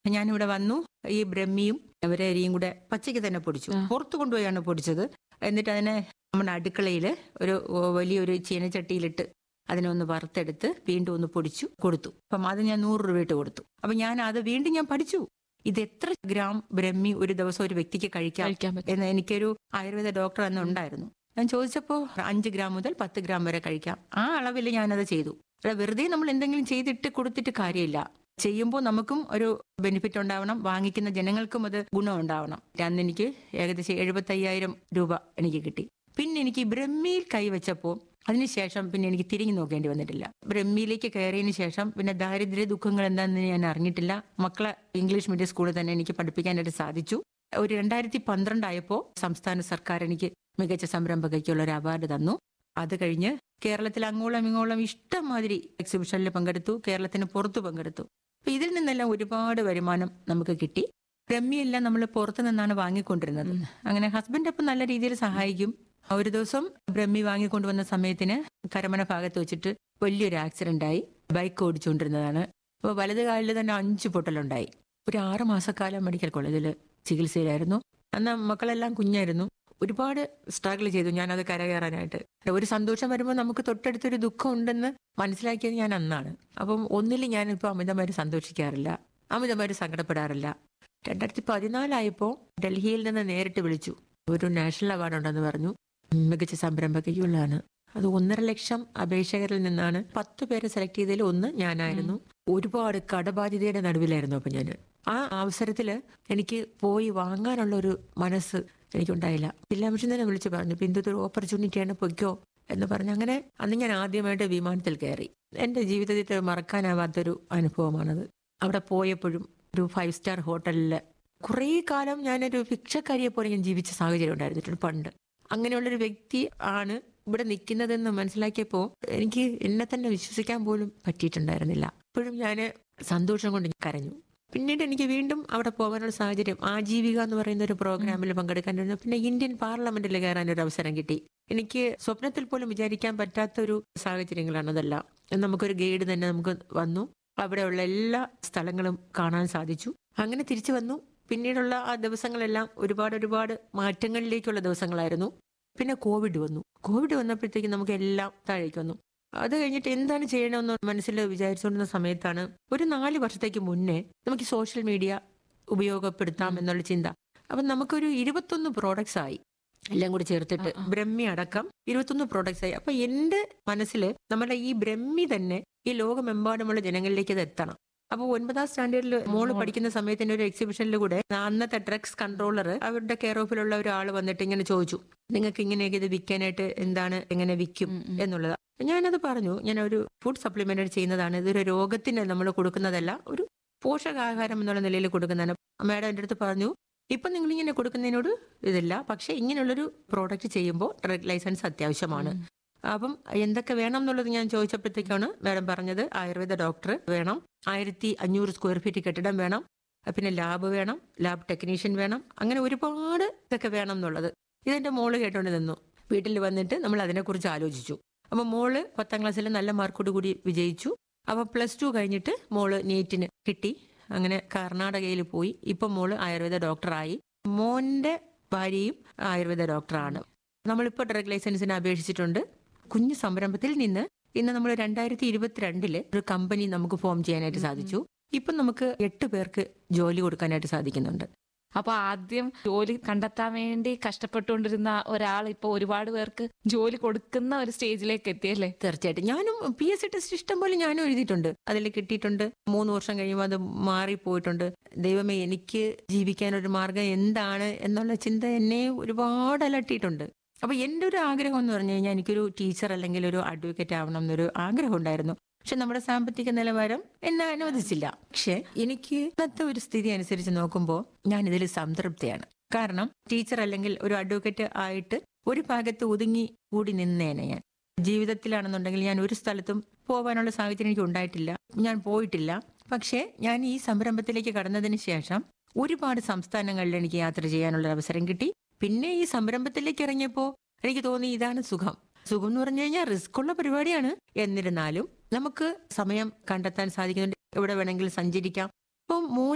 ഞാനിവിടെ വന്നു ഈ ബ്രഹ്മിയും അവരരിയും കൂടെ പച്ചയ്ക്ക് തന്നെ പൊടിച്ചു ആ. പുറത്ത് കൊണ്ടുപോയാണ് പൊടിച്ചത് എന്നിട്ട് അതിനെ നമ്മുടെ അടുക്കളയിൽ ഒരു ഓ, വലിയൊരു ചീനച്ചട്ടിയിലിട്ട് അതിനെ ഒന്ന് വറുത്തെടുത്ത് വീണ്ടും ഒന്ന് പൊടിച്ചു കൊടുത്തു അപ്പം അത് ഞാൻ നൂറ് രൂപ ഇട്ട് കൊടുത്തു അപ്പം ഞാൻ അത് വീണ്ടും ഞാൻ പഠിച്ചു ഇത് എത്ര ഗ്രാം ബ്രഹ്മി ഒരു ദിവസം ഒരു വ്യക്തിക്ക് കഴിക്കാം കഴിക്കാൻ പറ്റും എന്ന് എനിക്കൊരു ആയുർവേദ ഡോക്ടർ അന്ന് ഉണ്ടായിരുന്നു ഞാൻ ചോദിച്ചപ്പോൾ അഞ്ച് ഗ്രാം മുതൽ പത്ത് ഗ്രാം വരെ കഴിക്കാം ആ അളവിൽ ഞാനത് ചെയ്തു അല്ല വെറുതെ നമ്മൾ എന്തെങ്കിലും ചെയ്തിട്ട് കൊടുത്തിട്ട് കാര്യമില്ല ചെയ്യുമ്പോൾ നമുക്കും ഒരു ബെനിഫിറ്റ് ഉണ്ടാവണം വാങ്ങിക്കുന്ന ജനങ്ങൾക്കും അത് ഗുണം ഉണ്ടാവണം അന്ന് എനിക്ക് ഏകദേശം എഴുപത്തി അയ്യായിരം രൂപ എനിക്ക് കിട്ടി പിന്നെ എനിക്ക് ബ്രഹ്മിയിൽ കൈവച്ചപ്പോൾ അതിനുശേഷം പിന്നെ എനിക്ക് തിരിഞ്ഞു നോക്കേണ്ടി വന്നിട്ടില്ല ബ്രഹ്മിയിലേക്ക് കയറിയതിന് ശേഷം പിന്നെ ദാരിദ്ര്യ ദുഃഖങ്ങൾ എന്താണെന്ന് ഞാൻ അറിഞ്ഞിട്ടില്ല മക്കളെ ഇംഗ്ലീഷ് മീഡിയം സ്കൂളിൽ തന്നെ എനിക്ക് പഠിപ്പിക്കാനായിട്ട് സാധിച്ചു ഒരു രണ്ടായിരത്തി പന്ത്രണ്ടായപ്പോൾ സംസ്ഥാന സർക്കാർ എനിക്ക് മികച്ച സംരംഭകയ്ക്കുള്ള ഒരു അവാർഡ് തന്നു അത് കഴിഞ്ഞ് കേരളത്തിൽ അങ്ങോളം ഇങ്ങോളം ഇഷ്ടംമാതിരി എക്സിബിഷനിൽ പങ്കെടുത്തു കേരളത്തിന് പുറത്തു പങ്കെടുത്തു അപ്പൊ ഇതിൽ നിന്നെല്ലാം ഒരുപാട് വരുമാനം നമുക്ക് കിട്ടി രമ്യയെല്ലാം നമ്മൾ പുറത്തു നിന്നാണ് വാങ്ങിക്കൊണ്ടിരുന്നത് അങ്ങനെ ഹസ്ബൻഡ് അപ്പം നല്ല രീതിയിൽ സഹായിക്കും ഒരു ദിവസം ബ്രഹ്മി വാങ്ങിക്കൊണ്ടുവന്ന സമയത്തിന് കരമന ഭാഗത്ത് വെച്ചിട്ട് വലിയൊരു ആക്സിഡന്റ് ആയി ബൈക്ക് ഓടിച്ചുകൊണ്ടിരുന്നതാണ് അപ്പോൾ വലത് കാലിൽ തന്നെ അഞ്ച് പൊട്ടലുണ്ടായി ഒരു ആറ് മാസക്കാലം മെഡിക്കൽ കോളേജിൽ ചികിത്സയിലായിരുന്നു അന്ന് മക്കളെല്ലാം കുഞ്ഞായിരുന്നു ഒരുപാട് സ്ട്രഗിൾ ചെയ്തു ഞാനത് കരകയറാനായിട്ട് ഒരു സന്തോഷം വരുമ്പോൾ നമുക്ക് തൊട്ടടുത്തൊരു ദുഃഖം ഉണ്ടെന്ന് മനസ്സിലാക്കിയത് ഞാൻ അന്നാണ് അപ്പം ഒന്നിൽ ഞാനിപ്പോൾ അമിതമായിട്ട് സന്തോഷിക്കാറില്ല അമിതമായിട്ട് സങ്കടപ്പെടാറില്ല രണ്ടായിരത്തി പതിനാലായപ്പോൾ ഡൽഹിയിൽ നിന്ന് നേരിട്ട് വിളിച്ചു ഒരു നാഷണൽ അവാർഡ് ഉണ്ടെന്ന് പറഞ്ഞു മികച്ച സംരംഭകയ്ക്കുള്ളതാണ് അത് ഒന്നര ലക്ഷം അപേക്ഷകരിൽ നിന്നാണ് പത്ത് പേരെ സെലക്ട് ചെയ്തതിൽ ഒന്ന് ഞാനായിരുന്നു ഒരുപാട് കടബാധ്യതയുടെ നടുവിലായിരുന്നു അപ്പൊ ഞാൻ ആ അവസരത്തില് എനിക്ക് പോയി വാങ്ങാനുള്ള ഒരു മനസ്സ് എനിക്കുണ്ടായില്ല ജില്ലാ മിഷൻ തന്നെ വിളിച്ചു പറഞ്ഞു ബിന്ദു ഒരു ഓപ്പർച്യൂണിറ്റിയാണ് പൊയ്ക്കോ എന്ന് പറഞ്ഞ് അങ്ങനെ അന്ന് ഞാൻ ആദ്യമായിട്ട് വിമാനത്തിൽ കയറി എന്റെ ജീവിതത്തിൽ മറക്കാനാവാത്തൊരു അനുഭവമാണത് അവിടെ പോയപ്പോഴും ഒരു ഫൈവ് സ്റ്റാർ ഹോട്ടലിൽ കുറേ കാലം ഞാനൊരു ഭിക്ഷക്കാരിയെ പോലെ ഞാൻ ജീവിച്ച സാഹചര്യം ഉണ്ടായിരുന്നിട്ടുണ്ട് പണ്ട് അങ്ങനെയുള്ളൊരു വ്യക്തി ആണ് ഇവിടെ നിൽക്കുന്നതെന്ന് മനസ്സിലാക്കിയപ്പോൾ എനിക്ക് എന്നെ തന്നെ വിശ്വസിക്കാൻ പോലും പറ്റിയിട്ടുണ്ടായിരുന്നില്ല അപ്പോഴും ഞാൻ സന്തോഷം കൊണ്ട് കരഞ്ഞു പിന്നീട് എനിക്ക് വീണ്ടും അവിടെ പോകാനുള്ള സാഹചര്യം ആജീവിക എന്ന് പറയുന്ന ഒരു പ്രോഗ്രാമിൽ പങ്കെടുക്കാനിരുന്നു പിന്നെ ഇന്ത്യൻ പാർലമെന്റിൽ കയറാൻ ഒരു അവസരം കിട്ടി എനിക്ക് സ്വപ്നത്തിൽ പോലും വിചാരിക്കാൻ പറ്റാത്ത ഒരു സാഹചര്യങ്ങളാണ് അതെല്ലാം നമുക്കൊരു ഗൈഡ് തന്നെ നമുക്ക് വന്നു അവിടെയുള്ള എല്ലാ സ്ഥലങ്ങളും കാണാൻ സാധിച്ചു അങ്ങനെ തിരിച്ചു വന്നു പിന്നീടുള്ള ആ ദിവസങ്ങളെല്ലാം ഒരുപാട് ഒരുപാട് മാറ്റങ്ങളിലേക്കുള്ള ദിവസങ്ങളായിരുന്നു പിന്നെ കോവിഡ് വന്നു കോവിഡ് വന്നപ്പോഴത്തേക്ക് നമുക്ക് എല്ലാം താഴേക്ക് വന്നു അത് കഴിഞ്ഞിട്ട് എന്താണ് ചെയ്യണമെന്ന് മനസ്സിൽ വിചാരിച്ചുകൊണ്ടിരുന്ന സമയത്താണ് ഒരു നാല് വർഷത്തേക്ക് മുന്നേ നമുക്ക് സോഷ്യൽ മീഡിയ ഉപയോഗപ്പെടുത്താം എന്നുള്ള ചിന്ത അപ്പം നമുക്കൊരു ഇരുപത്തൊന്ന് പ്രോഡക്ട്സ് ആയി എല്ലാം കൂടി ചേർത്തിട്ട് ആ, ആ. ബ്രഹ്മി അടക്കം ഇരുപത്തൊന്ന് പ്രോഡക്ട്സ് ആയി അപ്പൊ എന്റെ മനസ്സിൽ നമ്മുടെ ഈ ബ്രഹ്മി തന്നെ ഈ ലോകമെമ്പാടുമുള്ള ജനങ്ങളിലേക്ക് അത് എത്തണം അപ്പൊ ഒൻപതാം സ്റ്റാൻഡേർഡിൽ മോള് മോള്. പഠിക്കുന്ന സമയത്തിന്റെ ഒരു എക്സിബിഷനിൽ കൂടെ അന്നത്തെ ഡ്രഗ്സ് കൺട്രോളർ അവരുടെ കെയർ ഓഫിലുള്ള ഒരാൾ വന്നിട്ട് ഇങ്ങനെ ചോദിച്ചു നിങ്ങൾക്ക് ഇങ്ങനെയൊക്കെ ഇത് വിൽക്കാനായിട്ട് എന്താണ് എങ്ങനെ വിൽക്കും ഉം, ഉം. എന്നുള്ളത് ഞാനത് പറഞ്ഞു ഞാൻ ഒരു ഫുഡ് സപ്ലിമെന്റ് ചെയ്യുന്നതാണ് ഇതൊരു രോഗത്തിന് നമ്മൾ കൊടുക്കുന്നതല്ല ഒരു പോഷകാഹാരം എന്നുള്ള നിലയിൽ കൊടുക്കുന്നതാണ് മാഡം എൻ്റെ അടുത്ത് പറഞ്ഞു ഇപ്പൊ നിങ്ങൾ ഇങ്ങനെ കൊടുക്കുന്നതിനോട് ഇതില്ല പക്ഷെ ഇങ്ങനെയുള്ളൊരു പ്രോഡക്റ്റ് ചെയ്യുമ്പോൾ ഡ്രഗ് ലൈസൻസ് അത്യാവശ്യമാണ് ഉം. അപ്പം എന്തൊക്കെ വേണം എന്നുള്ളത് ഞാൻ ചോദിച്ചപ്പോഴത്തേക്കാണ് മാഡം പറഞ്ഞത് ആയുർവേദ ഡോക്ടർ വേണം ആയിരത്തി അഞ്ഞൂറ് സ്ക്വയർ ഫീറ്റ് കെട്ടിടം വേണം പിന്നെ ലാബ് വേണം ലാബ് ടെക്നീഷ്യൻ വേണം അങ്ങനെ ഒരുപാട് ഇതൊക്കെ വേണം എന്നുള്ളത് ഇതെന്റെ മോള് കേട്ടോണ്ട് നിന്നു വീട്ടിൽ വന്നിട്ട് നമ്മൾ അതിനെക്കുറിച്ച് ആലോചിച്ചു അപ്പൊ മോള് പത്താം ക്ലാസ്സിൽ നല്ല മാർക്കോട് കൂടി വിജയിച്ചു അപ്പൊ പ്ലസ് ടു കഴിഞ്ഞിട്ട് മോള് നീറ്റിന് കിട്ടി അങ്ങനെ കർണാടകയിൽ പോയി ഇപ്പൊ മോള് ആയുർവേദ ഡോക്ടറായി മോന്റെ ഭാര്യയും ആയുർവേദ ഡോക്ടറാണ് നമ്മളിപ്പോൾ ഡ്രഗ് ലൈസൻസിന് അപേക്ഷിച്ചിട്ടുണ്ട് കുഞ്ഞു സംരംഭത്തിൽ നിന്ന് ഇന്ന് നമ്മൾ രണ്ടായിരത്തി ഇരുപത്തിരണ്ടില് ഒരു കമ്പനി നമുക്ക് ഫോം ചെയ്യാനായിട്ട് സാധിച്ചു ഇപ്പം നമുക്ക് എട്ട് പേർക്ക് ജോലി കൊടുക്കാനായിട്ട് സാധിക്കുന്നുണ്ട് അപ്പൊ ആദ്യം ജോലി കണ്ടെത്താൻ വേണ്ടി കഷ്ടപ്പെട്ടുകൊണ്ടിരുന്ന ഒരാൾ ഇപ്പൊ ഒരുപാട് പേർക്ക് ജോലി കൊടുക്കുന്ന ഒരു സ്റ്റേജിലേക്ക് എത്തിയല്ലേ തീർച്ചയായിട്ടും ഞാനും പി എസ് സി ടെസ്റ്റ് ഇഷ്ടം പോലെ ഞാനും എഴുതിയിട്ടുണ്ട് അതിൽ കിട്ടിയിട്ടുണ്ട് മൂന്ന് വർഷം കഴിയുമ്പോൾ അത് മാറിപ്പോയിട്ടുണ്ട് ദൈവമേ എനിക്ക് ജീവിക്കാൻ ഒരു മാർഗം എന്താണ് എന്നുള്ള ചിന്ത എന്നെ ഒരുപാട് അലട്ടിയിട്ടുണ്ട് അപ്പൊ എൻ്റെ ഒരു ആഗ്രഹം എന്ന് പറഞ്ഞു കഴിഞ്ഞാൽ എനിക്കൊരു ടീച്ചർ അല്ലെങ്കിൽ ഒരു അഡ്വക്കേറ്റ് ആവണം എന്നൊരു ആഗ്രഹം ഉണ്ടായിരുന്നു പക്ഷെ നമ്മുടെ സാമ്പത്തിക നിലവാരം എന്നെ അനുവദിച്ചില്ല പക്ഷെ എനിക്ക് ഇന്നത്തെ ഒരു സ്ഥിതി അനുസരിച്ച് നോക്കുമ്പോൾ ഞാൻ ഇതിൽ സംതൃപ്തിയാണ് കാരണം ടീച്ചർ അല്ലെങ്കിൽ ഒരു അഡ്വക്കേറ്റ് ആയിട്ട് ഒരു ഭാഗത്ത് ഒതുങ്ങി കൂടി നിന്നേനെ ഞാൻ ജീവിതത്തിലാണെന്നുണ്ടെങ്കിൽ ഞാൻ ഒരു സ്ഥലത്തും പോകാനുള്ള സാഹചര്യം എനിക്ക് ഉണ്ടായിട്ടില്ല ഞാൻ പോയിട്ടില്ല പക്ഷേ ഞാൻ ഈ സംരംഭത്തിലേക്ക് കടന്നതിന് ശേഷം ഒരുപാട് സംസ്ഥാനങ്ങളിൽ എനിക്ക് യാത്ര ചെയ്യാനുള്ള അവസരം കിട്ടി പിന്നെ ഈ സംരംഭത്തിലേക്ക് ഇറങ്ങിയപ്പോൾ എനിക്ക് തോന്നി ഇതാണ് സുഖം സുഖം എന്ന് പറഞ്ഞു കഴിഞ്ഞാൽ റിസ്ക് ഉള്ള പരിപാടിയാണ് എന്നിരുന്നാലും നമുക്ക് സമയം കണ്ടെത്താൻ സാധിക്കുന്നുണ്ട് എവിടെ വേണമെങ്കിലും സഞ്ചരിക്കാം ഇപ്പം മൂന്ന്